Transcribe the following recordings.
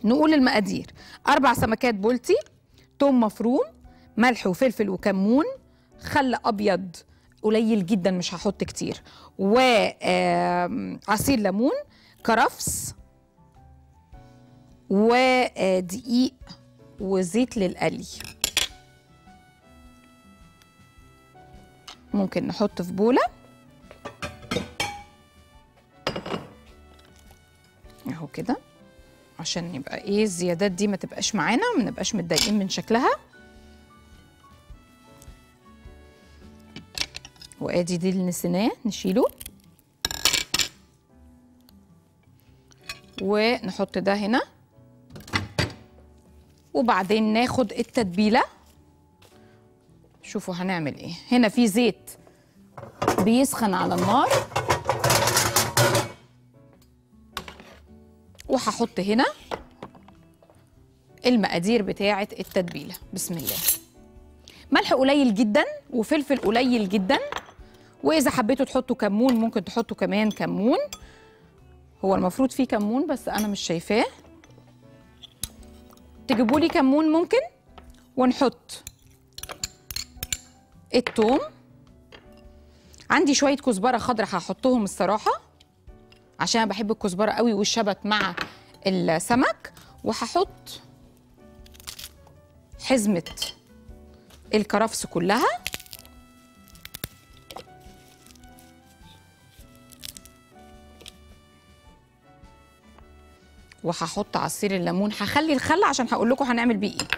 نقول المقادير اربع سمكات بولتي توم مفروم ملح وفلفل وكمون خل ابيض قليل جدا مش هحط كتير وعصير ليمون كرفس ودقيق وزيت للقلي ممكن نحط في بوله اهو كده عشان يبقى ايه الزيادات دي ما تبقاش معانا ما نبقاش متضايقين من شكلها وادي دي اللي نسيناه نشيله ونحط ده هنا وبعدين ناخد التتبيله شوفوا هنعمل ايه هنا في زيت بيسخن على النار وهحط هنا المقادير بتاعه التتبيله بسم الله ملح قليل جدا وفلفل قليل جدا واذا حبيتوا تحطوا كمون ممكن تحطوا كمان كمون هو المفروض فيه كمون بس انا مش شايفاه تجيبوا لي كمون ممكن ونحط التوم عندي شويه كزبره خضراء هحطهم الصراحه عشان انا بحب الكزبره قوي والشبت مع السمك وهحط حزمه الكرفس كلها وهحط عصير الليمون هخلي الخل عشان هقول لكم هنعمل بيه ايه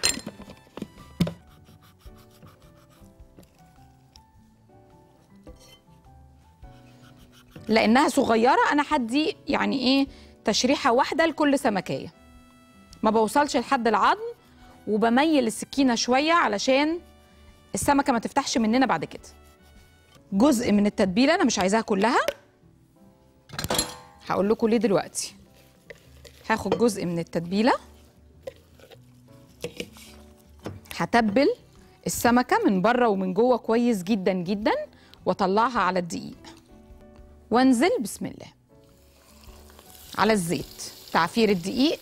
لانها صغيره انا هدي يعني ايه تشريحه واحده لكل سمكيه ما بوصلش لحد العظم وبميل السكينه شويه علشان السمكه ما تفتحش مننا بعد كده جزء من التتبيله انا مش عايزاها كلها هقول لكم ليه دلوقتي هاخد جزء من التتبيله هتبل السمكه من بره ومن جوه كويس جدا جدا واطلعها على الدقيق وانزل بسم الله على الزيت تعفير الدقيق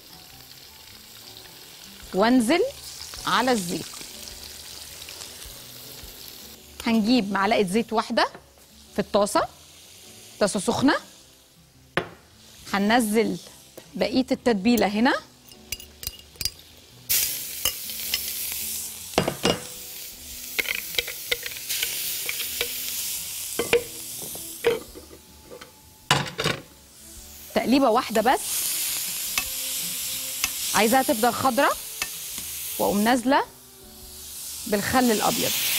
وانزل على الزيت هنجيب معلقه زيت واحده في الطاسه طاسه سخنه هننزل بقيه التتبيله هنا تقليبه واحده بس عايزاها تفضل خضره واقوم نازله بالخل الابيض